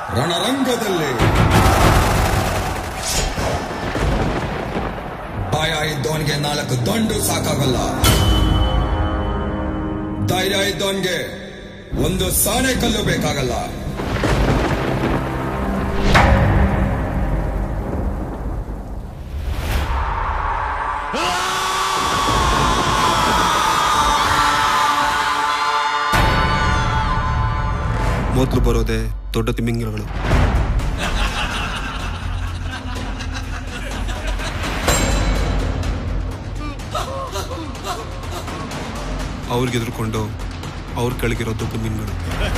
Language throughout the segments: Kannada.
ರಣರಂಗದಲ್ಲಿ ಭಯ ಇದ್ದವನಿಗೆ ನಾಲ್ಕು ದಂಡು ಸಾಕಾಗಲ್ಲ ಧೈರ್ಯ ಇದ್ದವನಿಗೆ ಒಂದು ಸಾಣೆ ಕಲ್ಲು ಬೇಕಾಗಲ್ಲ ಮೊದಲು ಬರೋದೇ ದೊಡ್ಡ ತಿಮಿಂಗಿಲಗಳು ಅವ್ರಿಗೆ ಎದುರ್ಕೊಂಡು ಅವ್ರ ಕೆಳಗಿರೋ ದೊಡ್ಡ ಮೀನುಗಳು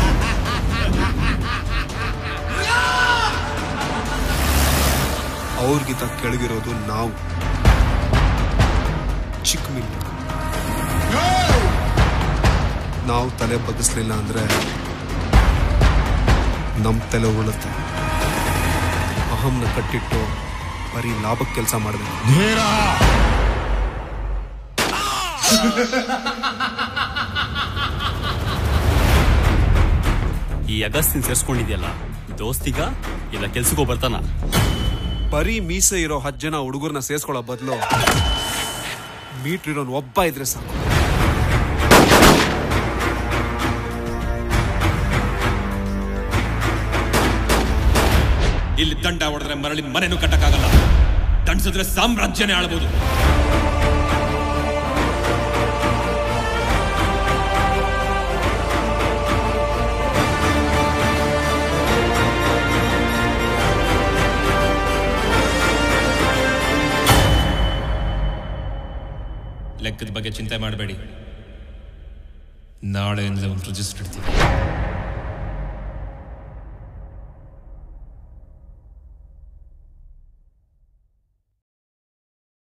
ಅವ್ರಿಗಿಂತ ಕೆಳಗಿರೋದು ನಾವು ಚಿಕ್ಕ ಮೀನು ನಾವು ತಲೆ ಬಗ್ಗಿಸ್ಲಿಲ್ಲ ಅಂದ್ರೆ ನಮ್ಮ ತಲೆ ಉಳುತ್ತೆ ಅಹಂನ ಕಟ್ಟಿಟ್ಟು ಬರೀ ಲಾಭಕ್ಕೆ ಕೆಲಸ ಮಾಡಬೇಕು ಈ ಅಗಸ್ತಿನ್ ಸೇರ್ಸ್ಕೊಂಡಿದ್ಯಲ್ಲ ದೋಸ್ತಿಗ ಇಲ್ಲ ಕೆಲ್ಸಕ್ಕೂ ಬರ್ತಾನ ಬರೀ ಮೀಸೆ ಇರೋ ಹತ್ತು ಜನ ಹುಡುಗರನ್ನ ಸೇರ್ಸ್ಕೊಳ್ಳೋ ಬದಲು ಮೀಟ್ರ್ ಇರೋನ್ ಒಬ್ಬ ಇದ್ರೆ ಸಾಕು ಇಲ್ಲಿ ದಂಡ ಹೊಡೆದ್ರೆ ಮರಳಿ ಮನೆನೂ ಕಟ್ಟಕ್ಕಾಗಲ್ಲ ದಂಡಿಸಿದ್ರೆ ಸಾಮ್ರಾಜ್ಯನೇ ಆಳ್ಬೋದು ಲೆಕ್ಕದ ಬಗ್ಗೆ ಚಿಂತೆ ಮಾಡಬೇಡಿ ನಾಳೆಯಿಂದ ಒಂದು ರಿಜಿಸ್ಟರ್ ಇಡ್ತೀವಿ